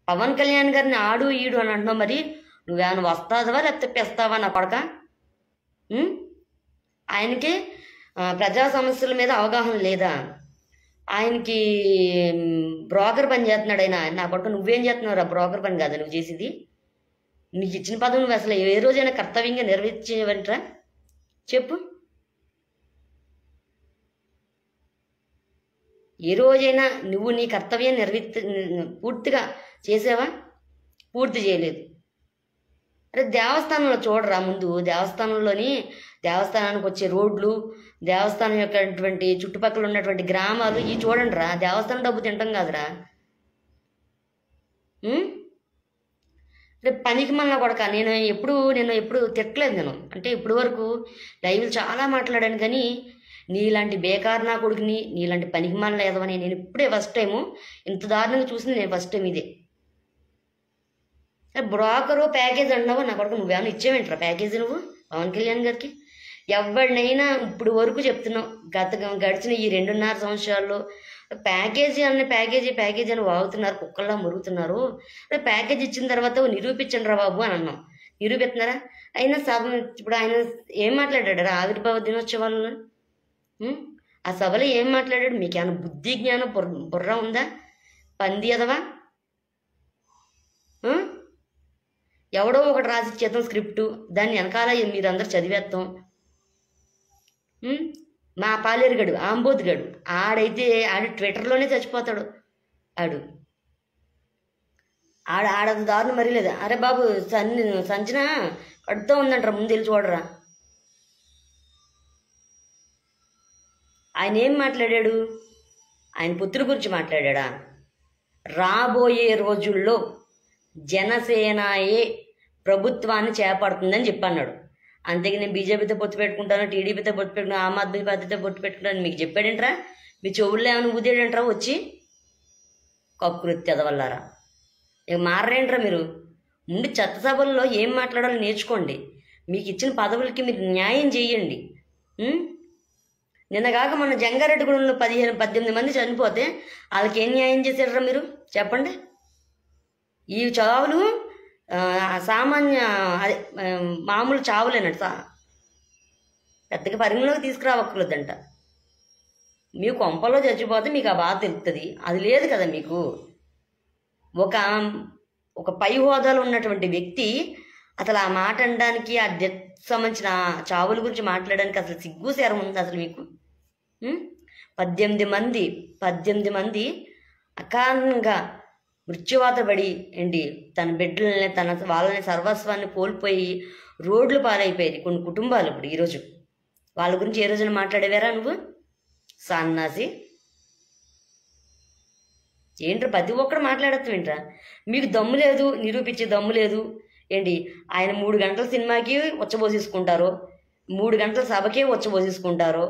పవన్ కళ్యాణ్ గారిని ఆడు ఈడు అని అంటున్నావు మరి నువ్వేమైనా వస్తావా లేకపోతే పెస్తావా నా కొడక ఉం? ఆయనకి ఆ, ప్రజా సమస్యల మీద అవగాహన లేదా ఆయనకి బ్రోకర్ పని చేస్తున్నాడు ఆయన నా కొడుకు నువ్వేం చేస్తున్నావు రా బ్రోకర్ పని కాదా నువ్వు చేసేది నీకు ఇచ్చిన పదం నువ్వు అసలు ఏ రోజైనా కర్తవ్యంగా నెరవేర్చేవంటరా చెప్పు ఏ రోజైనా నువ్వు నీ కర్తవ్యం నెరవేర్త పూర్తిగా చేసావా పూర్తి చేయలేదు అరే దేవస్థానంలో చూడరా ముందు దేవస్థానంలోని దేవస్థానానికి వచ్చే రోడ్లు దేవస్థానం యొక్కటువంటి చుట్టుపక్కల ఉన్నటువంటి గ్రామాలు ఇవి చూడండి రా దేవస్థానం డబ్బు తింటాం కాదురా ఉం? రేపు పనికి మళ్ళా కొడక నేను ఎప్పుడు నేను ఎప్పుడు తిట్టలేదు నేను అంటే ఇప్పటి వరకు లైవ్లు చాలా మాట్లాడాను కానీ నీలాంటి బేకార్ నా కొడుకుని నీలాంటి పనికి మళ్ళీ ఎదవని నేను ఇప్పుడే ఫస్ట్ టైము ఇంత దారుణంగా చూసింది నేను ఫస్ట్ టైం ఇదే బ్రోకరు ప్యాకేజ్ అన్నావు నా కొడుకు నువ్వేమైనా ఇచ్చేవేంట్రా ప్యాకేజీ నువ్వు పవన్ కళ్యాణ్ గారికి ఎవరినైనా ఇప్పుడు వరకు చెప్తున్నావు గత గడిచిన ఈ రెండున్నర సంవత్సరాల్లో ప్యాకేజీ అన్న ప్యాకేజీ ప్యాకేజీ అని వాగుతున్నారు కుక్కల్లా మురుగుతున్నారు అరే ప్యాకేజ్ ఇచ్చిన తర్వాత నిరూపించండి రా బాబు అని అన్నాం నిరూపిస్తున్నారా అయినా సభ ఇప్పుడు ఆయన ఏం మాట్లాడాడు రా ఆవిర్భావ దినోత్సవాలలో ఉం? ఆ సభలో ఏం మాట్లాడాడు మీకు ఏమైనా బుద్ధి జ్ఞానం బుర్ర బుర్ర ఉందా పంది ఎదవా ఉం? ఎవడో ఒకటి రాసి ఇచ్చేద్దాం స్క్రిప్టు దాన్ని వెనకాల మీరందరూ చదివేస్తాం ఉం? మా పాలేరుగడు ఆంబోతుగాడు ఆడైతే ఆడు ట్విట్టర్లోనే చచ్చిపోతాడు ఆడు ఆడ ఆడది దారుణం మరీ లేదు అరే బాబు సన్ సంచన కడుతూ ఉందంటారా ముందు వెళ్ళి చూడరా ఆయన ఏం మాట్లాడాడు ఆయన పుత్రుడి గురించి మాట్లాడా రాబోయే రోజుల్లో జనసేనయే ప్రభుత్వాన్ని చేపడుతుందని చెప్పన్నాడు అంతేకి నేను బీజేపీతో పొత్తు పెట్టుకుంటాను టీడీపీతో పొత్తు పెట్టుకున్నాను ఆమ్ ఆద్మీ పార్టీతో పొత్తు పెట్టుకుంటాను మీకు చెప్పాడేంట్రా మీ చెవుల్లో ఏమైనా ఊదేడంట్రా వచ్చి కకృతి ఎదవల్లారా ఇక మారరేంట్రా మీరు ముందు చట్టసభల్లో ఏం మాట్లాడాలో నేర్చుకోండి మీకు ఇచ్చిన పదవులకి మీరు న్యాయం చేయండి ఉం? నిన్నగాక మన జంగారెడ్డిగూడెంలో పదిహేను పద్దెనిమిది మంది చనిపోతే వాళ్ళకి ఏం న్యాయం చేశారా మీరు చెప్పండి ఈ చావులు ఆ, సామాన్య అదే ఆ, మామూలు చావులేనట్టు సా పెద్దగా పరిగణలోకి తీసుకురావక్కర్లేదంట మీ కొంపలో చచ్చిపోతే మీకు ఆ బాధ తెలుస్తుంది అది లేదు కదా మీకు ఒక ఒక పై హోదాలో ఉన్నటువంటి వ్యక్తి అసలు ఆ మాట అనడానికి ఆ డెత్ సంబంధించిన చావుల గురించి మాట్లాడడానికి అసలు సిగ్గు శరం ఉంది అసలు మీకు ఉం? పద్దెనిమిది మంది పద్దెనిమిది మంది అకారణంగా మృత్యువాత పడి ఏంటి తన బిడ్డలని తన వాళ్ళని సర్వస్వాన్ని కోల్పోయి రోడ్లు పాలైపోయేది కొన్ని కుటుంబాలు ఇప్పుడు ఈరోజు వాళ్ళ గురించి ఏ రోజున మాట్లాడేవారా నువ్వు సన్నాసి ఏంట్రా ప్రతి ఒక్కరు మాట్లాడతాం ఏంట్రా మీకు దమ్ము లేదు నిరూపించే దమ్ము లేదు ఏంటి ఆయన మూడు గంటల సినిమాకి వచ్చబోసేసుకుంటారు మూడు గంటల సభకే వచ్చబోసేసుకుంటారు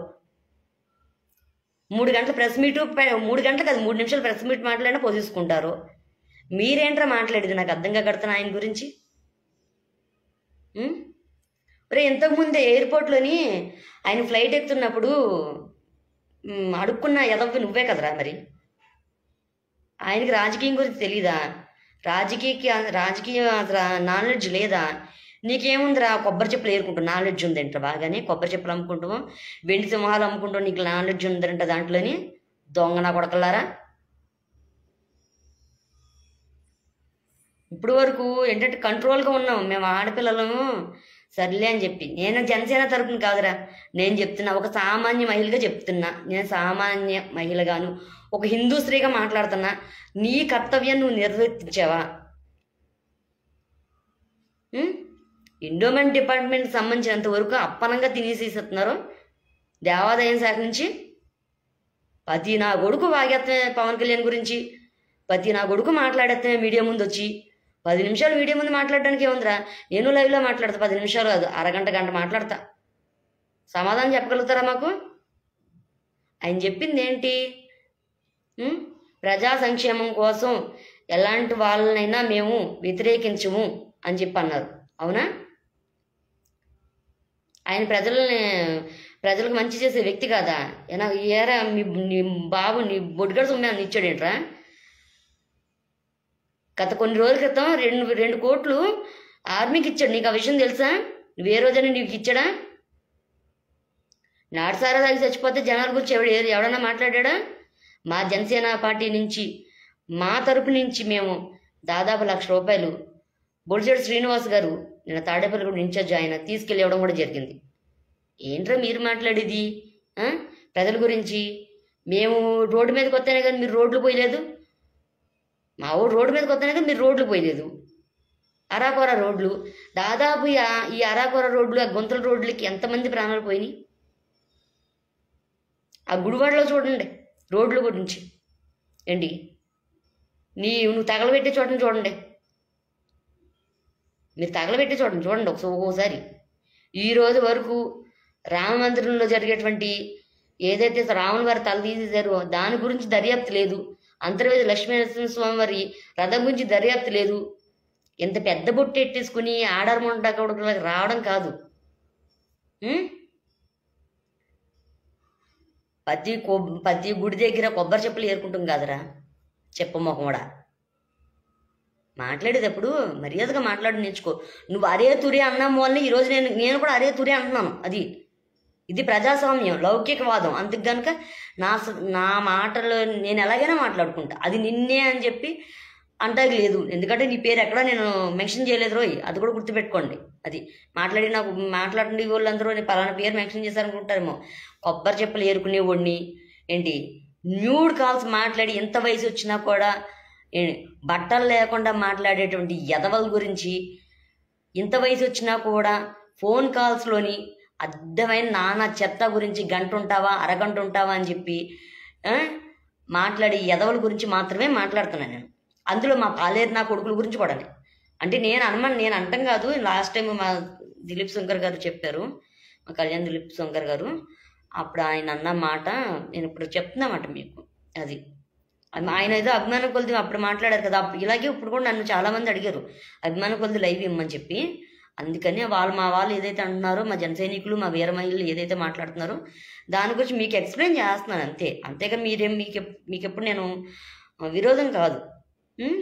మూడు గంటల ప్రెస్ మీటు పె- మూడు గంటలు కాదు మూడు నిమిషాలు ప్రెస్ మీట్ మాట్లాడినా పోసేసుకుంటారు మీరేంట్రా మాట్లాడేది నాకు అర్థంగా కడతాను ఆయన గురించి ఉం? ఒరే ఇంతకుముందే ఎయిర్పోర్ట్లోని ఆయన ఫ్లైట్ ఎక్కుతున్నప్పుడు ఉం, అడుక్కున్న ఎదవ్వి నువ్వే కదరా మరి ఆయనకి రాజకీయం గురించి తెలీదా రాజకీయ రాజకీయ నాలెడ్జ్ లేదా నీకేముందిరా కొబ్బరి చెప్పులు ఏరుకుంటావు నాలెడ్జ్ ఉందంట బాగానే కొబ్బరి చెప్పులు అమ్ముకుంటావు వెండి సింహాలు అమ్ముకుంటావు నీకు నాలెడ్జ్ ఉందంట దాంట్లోని దొంగ నా కొడకలారా ఇప్పుడు వరకు ఏంటంటే కంట్రోల్గా ఉన్నాం మేము ఆడపిల్లలము సర్లే అని చెప్పి నేను జనసేన తరపున కాదురా నేను చెప్తున్నా ఒక సామాన్య మహిళగా చెప్తున్నా నేను సామాన్య మహిళగాను ఒక హిందూ స్త్రీగా మాట్లాడుతున్నా నీ కర్తవ్యం నువ్వు నిర్వర్తించావా ఉం? ఎండోమెంట్ డిపార్ట్మెంట్ సంబంధించినంత వరకు అప్పనంగా తినేసేస్తున్నారు దేవాదాయం శాఖ నుంచి ప్రతి నా కొడుకు వాగేస్తే పవన్ కళ్యాణ్ గురించి ప్రతి నా కొడుకు మాట్లాడేస్తే మీడియా ముందు వచ్చి పది నిమిషాలు మీడియా ముందు మాట్లాడడానికి ఏముందిరా నేను లైవ్లో మాట్లాడతా పది నిమిషాలు కాదు అరగంట గంట మాట్లాడతా సమాధానం చెప్పగలుగుతారా మాకు ఆయన చెప్పింది ఏంటి ఉం? ప్రజా సంక్షేమం కోసం ఎలాంటి వాళ్ళనైనా మేము వ్యతిరేకించము అని చెప్పి అన్నారు అవునా ఆయన ప్రజల్ని ప్రజలకు మంచి చేసే వ్యక్తి కాదా ఏనా ఏరా మీ నీ బాబు నీ బొడ్డుగడ సొమ్మే అని ఇచ్చాడేంట్రా గత కొన్ని రోజుల క్రితం రెండు రెండు కోట్లు ఆర్మీకి ఇచ్చాడు నీకు ఆ విషయం తెలుసా నువ్వు ఏ రోజైనా నీకు ఇచ్చాడా నాటుసారా తాగి చచ్చిపోతే జనాల గురించి ఎవడు ఎవడన్నా మాట్లాడా మా జనసేన పార్టీ నుంచి మా తరపు నుంచి మేము దాదాపు లక్ష రూపాయలు బొడిచెడు శ్రీనివాస్ గారు నిన్న తాడేపల్లి కూడా ఇన్ఛార్జ్ ఆయన తీసుకెళ్ళి ఇవ్వడం కూడా జరిగింది ఏంట్రా మీరు మాట్లాడేది ఆ? ప్రజల గురించి మేము రోడ్డు మీదకి వస్తేనే కానీ మీరు రోడ్లు పోయలేదు మా ఊరు రోడ్డు మీదకి వస్తేనే కానీ మీరు రోడ్లు పోయలేదు అరాకొర రోడ్లు దాదాపు ఈ ఆ- ఈ అరాకొర రోడ్లు ఆ గుంతల రోడ్లకి ఎంతమంది ప్రాణాలు పోయినాయి ఆ గుడివాడలో చూడండి రోడ్ల గురించి ఏంటి నీ నువ్వు తగలబెట్టే చోటని చూడండి మీరు తగలబెట్టే చూడండి చూడండి ఒకసారి ఒక్కోసారి ఈ రోజు వరకు రామ మందిరంలో జరిగేటువంటి ఏదైతే రాముని వారి తల తీసేశారో దాని గురించి దర్యాప్తు లేదు అంతర్వేది లక్ష్మీనరసింహ స్వామి వారి రథం గురించి దర్యాప్తు లేదు ఇంత పెద్ద బొట్టు ఎట్టేసుకుని ఆడారమంట కూడా రావడం కాదు ఉం? ప్రతి కొ ప్రతి గుడి దగ్గర కొబ్బరి చెప్పులు ఏరుకుంటాం కాదురా చెప్ప మొహమోడా మాట్లాడేటప్పుడు మర్యాదగా మాట్లాడి నేర్చుకో నువ్వు అరే తురి అన్నాం వల్ల ఈరోజు నేను నేను కూడా అరే తురి అంటున్నాను అది ఇది ప్రజాస్వామ్యం లౌకికవాదం అందుకు కనుక నా స- నా మాటలు నేను ఎలాగైనా మాట్లాడుకుంటా అది నిన్నే అని చెప్పి అంటాకి లేదు ఎందుకంటే నీ పేరు ఎక్కడ నేను మెన్షన్ చేయలేదు రోయ్ అది కూడా గుర్తుపెట్టుకోండి అది మాట్లాడి నాకు మాట్లాడిన వాళ్ళందరూ నేను పలానా పేరు మెన్షన్ చేశారనుకుంటారేమో కొబ్బరి చెప్పులు ఏరుకునేవాడిని ఏంటి న్యూడ్ కాల్స్ మాట్లాడి ఎంత వయసు వచ్చినా కూడా ఏ- బట్టలు లేకుండా మాట్లాడేటువంటి ఎదవల గురించి ఇంత వయసు వచ్చినా కూడా ఫోన్ కాల్స్లోని అర్థమైన నానా చెత్త గురించి గంట ఉంటావా అరగంట ఉంటావా అని చెప్పి ఆ, మాట్లాడి ఎదవల గురించి మాత్రమే మాట్లాడుతున్నాను నేను అందులో మా పాలేరు నా కొడుకుల గురించి కూడా అంటే నేను అనమని నేను అంటాం కాదు లాస్ట్ టైం మా దిలీప్ శంకర్ గారు చెప్పారు మా కళ్యాణ్ దిలీప్ శంకర్ గారు అప్పుడు ఆయన అన్న మాట నేను ఇప్పుడు చెప్తున్నామాట మీకు అది అది ఆయన ఏదో అభిమాన కొలది అప్పుడు మాట్లాడారు కదా అప్పుడు ఇలాగే ఇప్పుడు కూడా నన్ను చాలామంది అడిగారు అభిమాన కొలది లైవ్ ఇమ్మని చెప్పి అందుకని వాళ్ళు మా వాళ్ళు ఏదైతే అంటున్నారో మా జన సైనికులు మా వీర మహిళలు ఏదైతే మాట్లాడుతున్నారో దాని గురించి మీకు ఎక్స్ప్లెయిన్ చేస్తున్నాను అంతే అంతేగా మీరేం మీకు ఎప్- మీకు ఎప్పుడు నేను ఆ, విరోధం కాదు ఉం?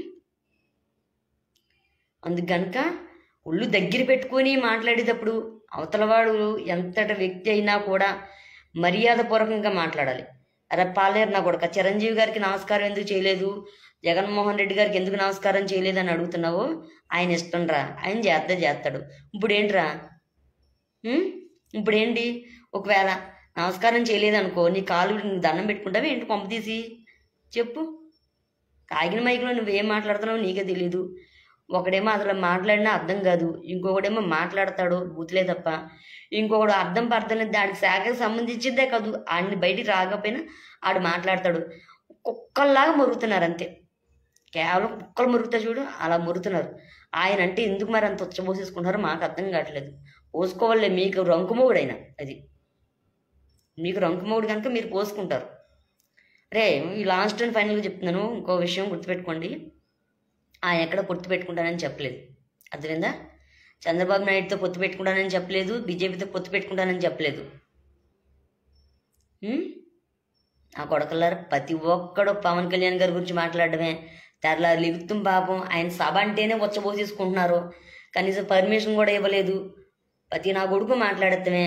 అందుకు గనుక ఒళ్ళు దగ్గర పెట్టుకొని మాట్లాడేటప్పుడు అవతలవాడు ఎంతటి వ్యక్తి అయినా కూడా మర్యాదపూర్వకంగా మాట్లాడాలి అరే పాలేరు నా కొడుక చిరంజీవి గారికి నమస్కారం ఎందుకు చేయలేదు జగన్మోహన్ రెడ్డి గారికి ఎందుకు నమస్కారం చేయలేదు అని అడుగుతున్నావు ఆయన ఇష్టం రా ఆయన చేస్తే చేస్తాడు ఇప్పుడు ఏంట్రా ఉం? ఇప్పుడు ఏంటి ఒకవేళ నమస్కారం చేయలేదనుకో నీ కాలు నువ్వు దండం పెట్టుకుంటావా ఏంటి పంపు తీసి చెప్పు తాగిన మైకులో నువ్వేం మాట్లాడుతున్నావో నీకే తెలీదు ఒకడేమో అసలు మాట్లాడినా అర్థం కాదు ఇంకొకడేమో మాట్లాడతాడు బూతులే తప్ప ఇంకొకడు అర్థం పర్థం లేదు దానికి శాఖకు సంబంధించిందే కాదు ఆడిని బయటికి రాకపోయినా ఆడు మాట్లాడతాడు కుక్కల్లాగా మురుగుతున్నారు అంతే కేవలం కుక్కలు మురుగుతాయి చూడు అలా మురుగుతున్నారు ఆయన అంటే ఎందుకు మరి అంత ఉచ్చబోసేసుకుంటారో మాకు అర్థం కావట్లేదు పోసుకోవాలే మీకు రంకుమోగుడైనా అది మీకు రంకుమోగుడు కనుక మీరు పోసుకుంటారు రే ఈ లాస్ట్ అండ్ ఫైనల్గా చెప్తున్నాను ఇంకో విషయం గుర్తుపెట్టుకోండి ఆయన ఎక్కడ పొత్తు పెట్టుకుంటానని చెప్పలేదు అర్థమైందా చంద్రబాబు నాయుడుతో పొత్తు పెట్టుకుంటానని చెప్పలేదు బీజేపీతో పొత్తు పెట్టుకుంటానని చెప్పలేదు ఉం? ఆ కొడకల్లారు ప్రతి ఒక్కడు పవన్ కళ్యాణ్ గారి గురించి మాట్లాడడమే తెరలా లిగుత్తం పాపం ఆయన సభ అంటేనే వచ్చబోసేసుకుంటున్నారు కనీసం పర్మిషన్ కూడా ఇవ్వలేదు ప్రతి నా కొడుకు మాట్లాడటమే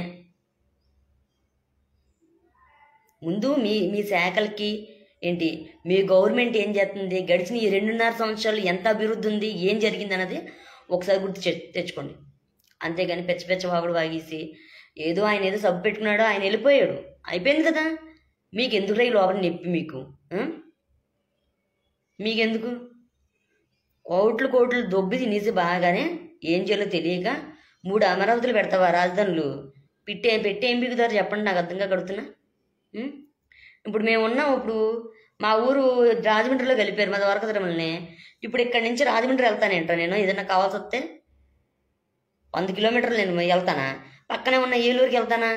ముందు మీ మీ శాఖలకి ఏంటి మీ గవర్నమెంట్ ఏం చేస్తుంది గడిచిన ఈ రెండున్నర సంవత్సరాలు ఎంత అభివృద్ధి ఉంది ఏం జరిగింది అన్నది ఒకసారి గుర్తు తె- తెచ్చుకోండి అంతేగాని పెచ్చ పెచ్చ వాగుడు వాగేసి ఏదో ఆయన ఏదో సబ్బు పెట్టుకున్నాడో ఆయన వెళ్ళిపోయాడు అయిపోయింది కదా మీకు ఎందుకు ఈ లోపల నొప్పి మీకు ఆ? మీకెందుకు కోట్లు కోట్లు దొబ్బి తినేసి బాగానే ఏం చేయాలో తెలియక మూడు అమరావతులు పెడతావా రాజధానులు పెట్టే పెట్టి ఏం బిగుతారు చెప్పండి నాకు అర్థంగా కడుతున్నా ఉం? ఇప్పుడు మేము ఉన్నాం ఇప్పుడు మా ఊరు రాజమండ్రిలో కలిపారు మా ద్వారకద్రమల్ని ఇప్పుడు ఇక్కడి నుంచి రాజమండ్రి వెళ్తానేంట్రా నేను ఏదైనా కావాల్సి వస్తే వంద కిలోమీటర్లు నేను వెళ్తానా పక్కనే ఉన్న ఏలూరుకి వెళ్తానా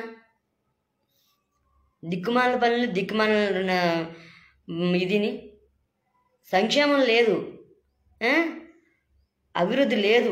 దిక్కుమాల పనులు దిక్కుమాల ఇదిని సంక్షేమం లేదు ఆ? అభివృద్ధి లేదు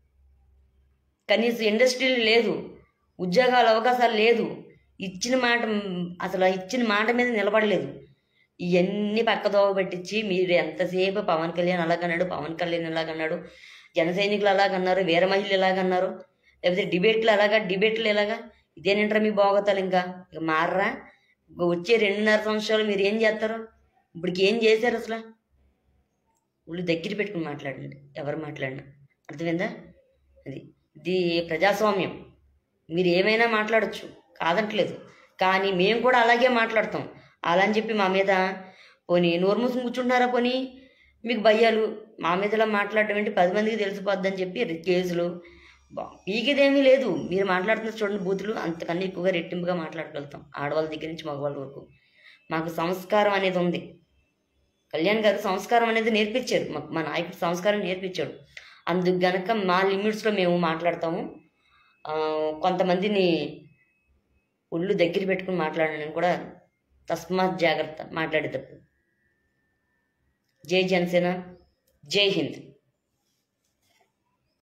కనీసం ఇండస్ట్రీలు లేదు ఉద్యోగాల అవకాశాలు లేదు ఇచ్చిన మాట అసలు ఇచ్చిన మాట మీద నిలబడలేదు ఇవన్నీ పక్కదోవ పెట్టించి మీరు ఎంతసేపు పవన్ కళ్యాణ్ అలాగన్నాడు పవన్ కళ్యాణ్ ఇలాగన్నాడు జన సైనికులు అలాగన్నారు వీర మహిళలు ఎలాగన్నారు లేకపోతే డిబేట్లు ఎలాగా డిబేట్లు ఎలాగా ఇదేనంటారా మీ బాగోతాలు ఇంకా ఇక మారరా ఇంక వచ్చే రెండున్నర సంవత్సరాలు మీరు ఏం చేస్తారు ఇప్పటికి ఏం చేశారు అసలు ఒళ్ళు దగ్గర పెట్టుకుని మాట్లాడండి ఎవరు మాట్లాడినా అర్థమైందా అది ఇది ప్రజాస్వామ్యం మీరు ఏమైనా మాట్లాడచ్చు కాదంటలేదు కానీ మేము కూడా అలాగే మాట్లాడతాం అలా అని చెప్పి మా మీద పోనీ నోరు మూసుకుని కూర్చుంటున్నారా పోనీ మీకు భయ్యాలు మా మీదలా మాట్లాడడం ఏంటి పది మందికి తెలిసిపోద్దని చెప్పి కేసులు బా- పీకిదేమీ లేదు మీరు మాట్లాడుతున్న చూడండి బూతులు అంతకన్నా ఎక్కువగా రెట్టింపుగా మాట్లాడగలుగుతాం ఆడవాళ్ళ దగ్గర నుంచి మగవాళ్ళ వరకు మాకు సంస్కారం అనేది ఉంది కళ్యాణ్ గారు సంస్కారం అనేది నేర్పించారు మాకు మా నాయకుడు సంస్కారం నేర్పించాడు అందుకు గనక మా లిమిట్స్లో మేము మాట్లాడతాము ఆ, కొంతమందిని ఒళ్ళు దగ్గర పెట్టుకుని మాట్లాడని కూడా తస్మాత్ జాగ్రత్త మాట్లాడేటప్పుడు జై జనసేన జై హింద్